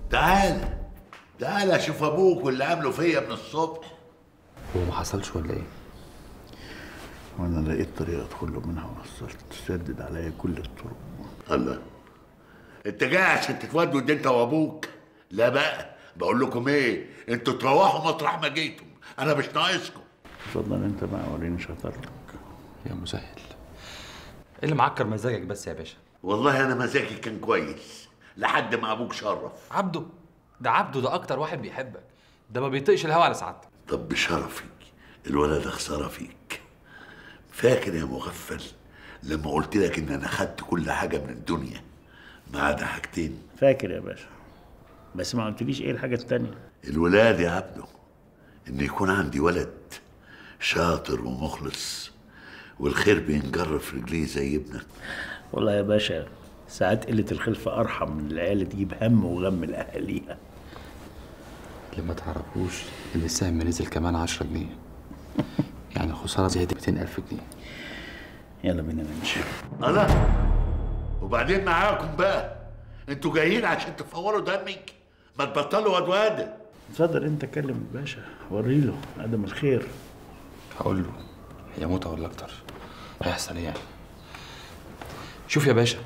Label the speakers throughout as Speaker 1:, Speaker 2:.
Speaker 1: تعال تعال اشوف ابوك واللي عامله فيا من الصبح
Speaker 2: هو ما حصلش ولا ايه؟
Speaker 1: وانا لقيت طريقه ادخل له منها ووصلت تسدد عليا كل الطرق الله انت جاي عشان تتودد انت وابوك لا بقى بقول لكم ايه انتوا تروحوا مطرح ما جيتم انا مش ناقصكم اتفضل انت بقى وريني شطارتك
Speaker 2: يا مسهل
Speaker 3: ايه اللي معكر مزاجك بس يا باشا
Speaker 1: والله انا مزاجي كان كويس لحد ما ابوك شرف
Speaker 3: عبده ده عبده ده اكتر واحد بيحبك ده ما بيطيقش الهوا على سعادتك
Speaker 1: طب بشرفي الولد ده خساره فيك فاكر يا مغفل لما قلت لك ان انا خدت كل حاجه من الدنيا ما عدا حاجتين
Speaker 4: فاكر يا باشا بس ما قلتليش ايه الحاجه التانيه
Speaker 1: الولاد يا عبده ان يكون عندي ولد شاطر ومخلص والخير بينجر في رجليه زي ابنك
Speaker 4: والله يا باشا ساعات قله الخلفه ارحم من العيال تجيب هم وغم لاهاليها
Speaker 2: اللي ما تعرفوش ان السهم نزل كمان 10 جنيه يعني خساره زادت 200000 جنيه
Speaker 4: يلا بينا نمشي
Speaker 1: الله وبعدين معاكم بقى انتوا جايين عشان تفوروا دمي ما تبطلوا ودواده
Speaker 4: اتفضل انت كلم الباشا وريله ادم الخير
Speaker 2: هقول له هي موتة ولا اكتر هيحصل ايه يعني شوف يا باشا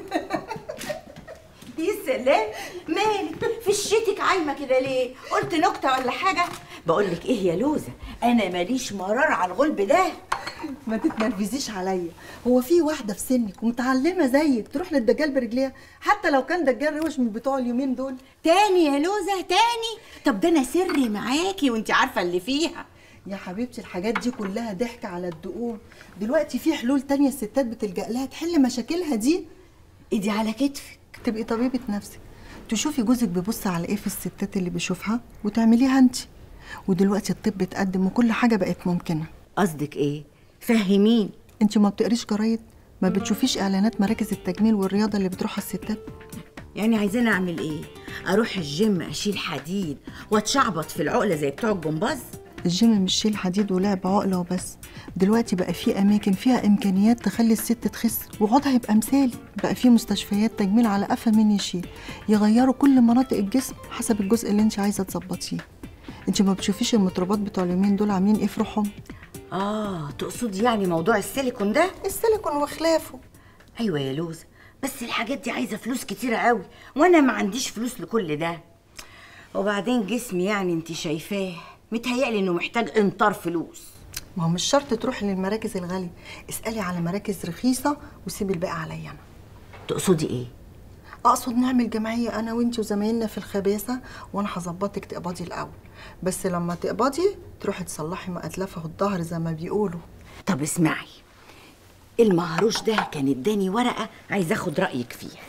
Speaker 5: يا سلام مالك في شتك عايمه كده ليه قلت نكته ولا حاجه بقول لك ايه يا لوزه انا ماليش مرار على الغلب ده
Speaker 6: ما تتنرفزيش عليا هو في واحده في سنك ومتعلمه زيك تروح للدجال برجليها حتى لو كان دجال روش من بتوع اليومين دول
Speaker 5: تاني يا لوزه تاني طب ده انا سري معاكي وانت عارفه اللي فيها
Speaker 6: يا حبيبتي الحاجات دي كلها ضحك على الدقون دلوقتي في حلول تانية الستات بتلجأ لها تحل مشاكلها دي
Speaker 5: ايدي على كتفك
Speaker 6: تبقي طبيبة نفسك تشوفي جوزك بيبص على ايه في الستات اللي بيشوفها وتعمليها انت ودلوقتي الطب اتقدم وكل حاجة بقت ممكنة
Speaker 5: قصدك ايه فهمين
Speaker 6: انت ما بتقريش جرايد ما بتشوفيش اعلانات مراكز التجميل والرياضة اللي بتروحها الستات
Speaker 5: يعني عايزاني اعمل ايه اروح الجيم اشيل حديد واتشعبط في العقله زي بتوع الجمباز
Speaker 6: الجيم مش شيل حديد ولعب عقله وبس دلوقتي بقى في اماكن فيها امكانيات تخلي الست تخس وعودها يبقى مثالي بقى في مستشفيات تجميل على قفا مين يشيل يغيروا كل مناطق الجسم حسب الجزء اللي انت عايزه تظبطيه انت ما بتشوفيش المطربات بتوع اليومين دول عاملين ايه في روحهم
Speaker 5: اه تقصدي يعني موضوع السيليكون ده
Speaker 6: السيليكون وخلافه
Speaker 5: ايوه يا لوزه بس الحاجات دي عايزه فلوس كتيره قوي وانا ما عنديش فلوس لكل ده وبعدين جسمي يعني انت شايفاه متهيألي انه محتاج انطار فلوس
Speaker 6: ما هو مش شرط تروحي للمراكز الغاليه اسالي على مراكز رخيصه وسيبي الباقي عليا انا
Speaker 5: تقصدي ايه
Speaker 6: اقصد نعمل جمعيه انا وانتي وزمايلنا في الخباثه وانا هظبطك تقبضي الاول بس لما تقبضي تروحي تصلحي ما اتلفه الظهر زي ما بيقولوا
Speaker 5: طب اسمعي المهروش ده كان اداني ورقه عايز اخد رايك فيها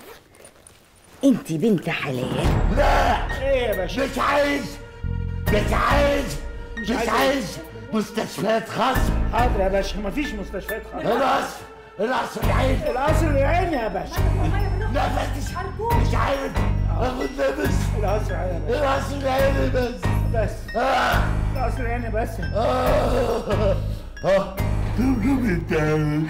Speaker 5: انت بنت حلال
Speaker 1: لا
Speaker 4: ايه يا باشا
Speaker 1: مش عايز مش عايز مش عايز مستشفيات خاصة
Speaker 4: حاضر يا باشا مفيش مستشفيات خالص
Speaker 1: القصر القصر العين
Speaker 4: القصر العيني يا باشا
Speaker 1: لا بس مش عايز اخد نفس
Speaker 4: القصر العيني يا باشا
Speaker 1: القصر العين بس
Speaker 4: بس
Speaker 1: اه
Speaker 4: القصر العيني بس
Speaker 1: اه اه طب انت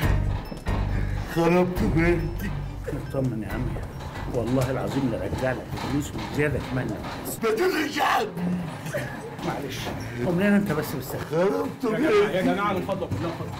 Speaker 1: خربت بيتي
Speaker 4: اطمن يا عمي والله العظيم لرجع لك الفلوس وزياده كمان لو عايز
Speaker 1: ما تقولش عني
Speaker 4: معلش قوم لنا انت بس بالسلامه
Speaker 1: خربت بيتي
Speaker 7: يا جماعه من فضلك من فضلك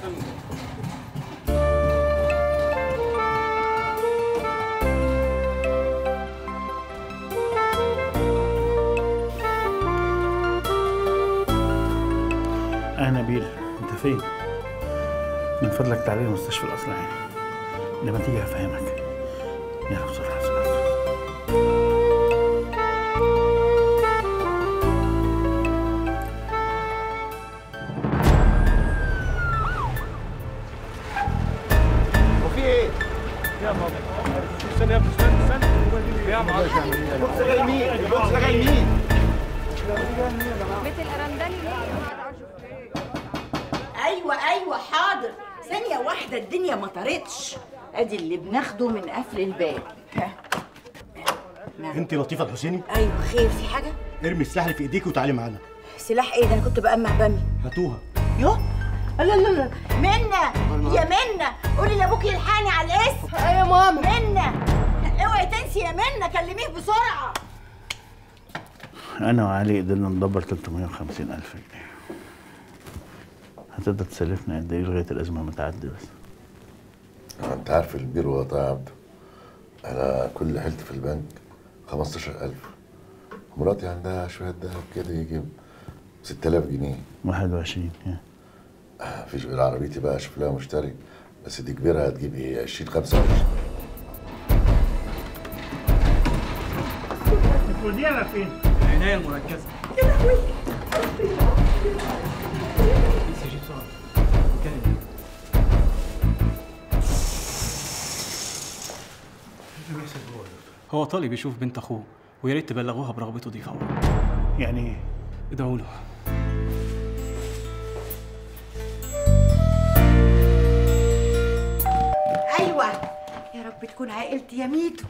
Speaker 4: اه نبيل انت فين؟ من فضلك تعالى لي مستشفى الاصل العيني لما تيجي هفهمك يلا بسرعه بسرعه
Speaker 7: وفي ايه؟ يا ماما استنى يا ابني استنى استنى يا ماما البوكس جاي مين؟ البوكس ده جاي مين؟
Speaker 8: بيت الارندلي ليه يا جماعه
Speaker 5: ايوه ايوه حاضر ثانيه واحده الدنيا ما طارتش ادي اللي بناخده من قفل الباب ها. نعم.
Speaker 7: انت لطيفه الحسيني
Speaker 5: ايوه خير في حاجه
Speaker 7: ارمي السلاح اللي في ايديك وتعالي معانا
Speaker 5: سلاح ايه ده انا كنت بقمع بامي
Speaker 7: هاتوها
Speaker 5: يوه لا لا لا منى يا منى قولي لابوك يلحقني على الاسم ايوه يا ماما منى اوعي تنسي يا منى كلميه بسرعه
Speaker 4: انا وعلي قدرنا ندبر 350 الف جنيه هتقدر تسلفنا قد ايه لغايه الازمه ما تعدي بس
Speaker 1: انت عارف البير وضع يا عبده انا كل حلت في البنك 15000 مراتي عندها شويه دهب كده يجي 6000 جنيه
Speaker 4: 21 يا.
Speaker 1: مفيش غير عربيتي بقى اشوف لها مشتري بس دي كبيره هتجيب ايه 20 25
Speaker 4: ودينا فين؟
Speaker 7: العنايه المركزه هو طالب يشوف بنت اخوه ويا ريت تبلغوها برغبته دي فورا
Speaker 4: يعني ايه؟
Speaker 7: ادعوا له
Speaker 5: ايوه يا رب تكون عائلتي يا ميتو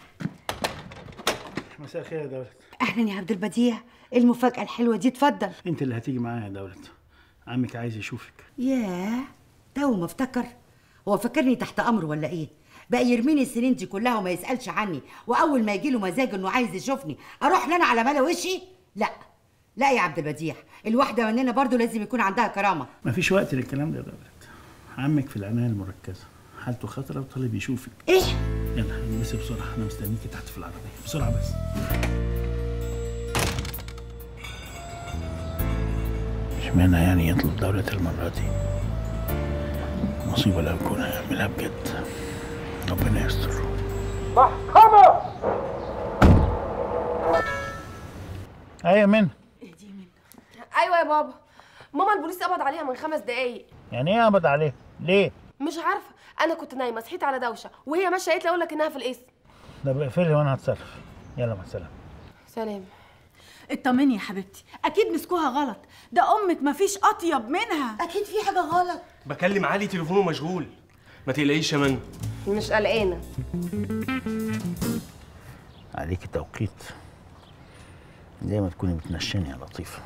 Speaker 4: مساء الخير يا دولت
Speaker 5: اهلا يا عبد البديع إيه المفاجاه الحلوه دي اتفضل
Speaker 4: انت اللي هتيجي معايا يا دولت عمك عايز يشوفك
Speaker 5: ياه تو ما افتكر هو فكرني تحت امره ولا ايه بقى يرميني السنين دي كلها وما يسالش عني واول ما يجي له مزاج انه عايز يشوفني اروح لنا على ملا وشي لا لا يا عبد البديع الواحده مننا برضو لازم يكون عندها كرامه
Speaker 4: مفيش وقت للكلام ده يا دولت عمك في العنايه المركزه حالته خطره وطالب يشوفك
Speaker 5: ايه
Speaker 4: يلا البسي بسرعه انا مستنيكي تحت في العربيه بسرعه بس اشمعنى يعني يطلب دولة المرة دي مصيبة لو يكون هيعملها بجد ربنا يستر ايوه من
Speaker 8: ايوه يا بابا ماما البوليس قبض عليها من خمس دقايق
Speaker 4: يعني ايه قبض عليه ليه
Speaker 8: مش عارفه انا كنت نايمه صحيت على دوشه وهي ماشيه قالت لي اقول لك انها في القسم
Speaker 4: ده اقفلي وانا هتصرف يلا مع السلامه
Speaker 8: سلام
Speaker 9: اطمني يا حبيبتي اكيد مسكوها غلط ده امك مفيش اطيب منها
Speaker 5: اكيد في حاجه غلط
Speaker 7: بكلم علي تليفونه مشغول ما تقلقيش يا من
Speaker 8: مش قلقانه
Speaker 4: عليكي توقيت زي ما تكوني بتنشني يا لطيفة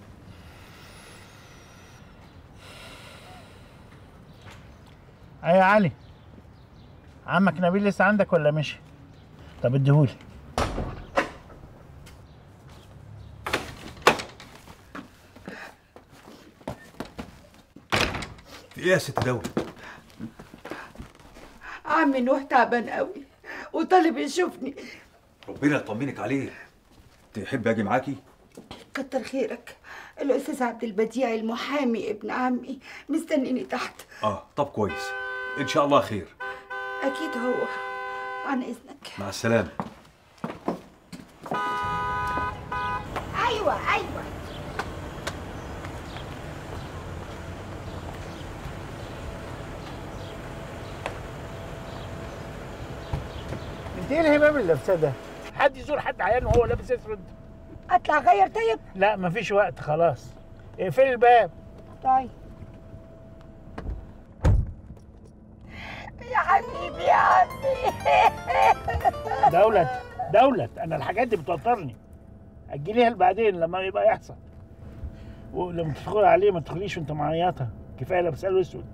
Speaker 4: أيوة يا علي عمك نبيل لسه عندك ولا مشي؟ طب اديهولي
Speaker 7: في ايه يا ست دولة
Speaker 9: عمي نوح تعبان قوي وطالب يشوفني
Speaker 10: ربنا يطمنك عليه تحب اجي معاكي
Speaker 9: كتر خيرك الاستاذ عبد البديع المحامي ابن عمي مستنيني تحت
Speaker 10: اه طب كويس ان شاء الله خير
Speaker 9: اكيد هو عن اذنك
Speaker 10: مع السلامه
Speaker 5: ايوه ايوه
Speaker 4: انت ايه الهباب اللي لابساه ده؟ حد يزور حد عيان وهو لابس اسود؟
Speaker 9: اطلع غير طيب
Speaker 4: لا مفيش وقت خلاص اقفلي الباب
Speaker 9: طيب يا حبيبي يا عمي
Speaker 4: دولت دولت انا الحاجات دي بتوترني اجليها بعدين لما يبقى يحصل ولما تدخل عليه ما تدخليش وانت معيطه كفايه لابسه له اسود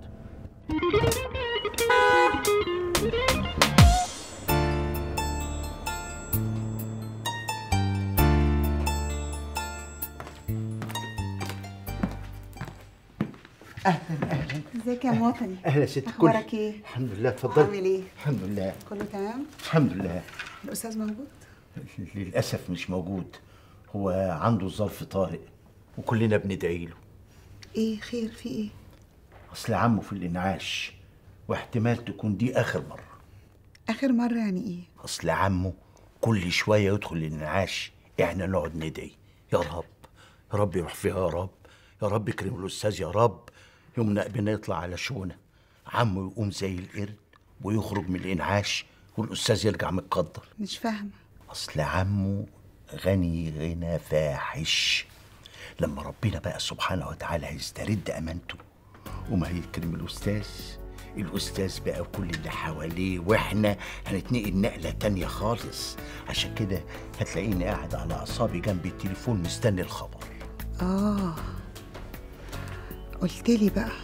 Speaker 6: اهلا اهلا
Speaker 9: ازيك يا مواطني
Speaker 6: اهلا يا ست الكل
Speaker 9: اخبارك ايه
Speaker 6: الحمد لله اتفضلي
Speaker 9: عامل ايه
Speaker 6: الحمد لله
Speaker 9: كله تمام
Speaker 6: الحمد لله
Speaker 9: الاستاذ موجود
Speaker 6: للاسف مش موجود هو عنده ظرف طارئ وكلنا بندعي له
Speaker 9: ايه خير في ايه
Speaker 6: اصل عمه في الانعاش واحتمال تكون دي اخر مره
Speaker 9: اخر مره يعني ايه
Speaker 6: اصل عمه كل شويه يدخل الانعاش احنا نقعد ندعي يا رب يا رب يروح فيها يا رب يا رب يكرم الاستاذ يا رب يومنا بنا يطلع على شونه عمه يقوم زي القرد ويخرج من الانعاش والاستاذ يرجع متقدر
Speaker 9: مش فاهمه
Speaker 6: اصل عمه غني غنى فاحش لما ربنا بقى سبحانه وتعالى هيسترد امانته وما هيكرم الاستاذ الاستاذ بقى وكل اللي حواليه واحنا هنتنقل نقله تانية خالص عشان كده هتلاقيني قاعد على اعصابي جنب التليفون مستني الخبر
Speaker 9: اه قلت لي بقى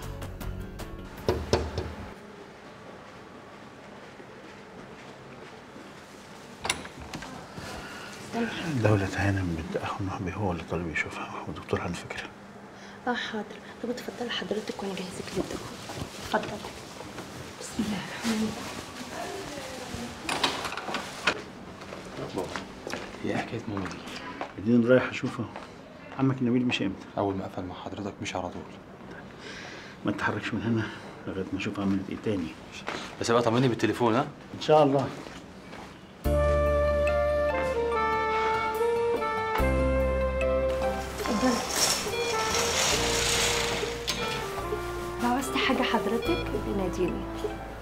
Speaker 11: استني
Speaker 4: دولة هانم بنت أخو نهبي هو اللي طالب يشوفها ودكتور عن فكرة
Speaker 11: اه حاضر طب اتفضلي حضرتك وانا جاهزك للدخول اتفضلي بسم الله الرحمن الرحيم
Speaker 2: هي إيه حكايه ماما دي
Speaker 4: بعدين رايح أشوفه عمك نبيل مش امتى
Speaker 2: اول ما اقفل مع حضرتك مش على طول
Speaker 4: ما تتحركش من هنا لغاية ما أشوف عملت إيه تاني
Speaker 2: بس ابقى طمني بالتليفون ها
Speaker 4: إن شاء الله
Speaker 11: اتفضلي لو عاوزتي حاجة حضرتك ناديني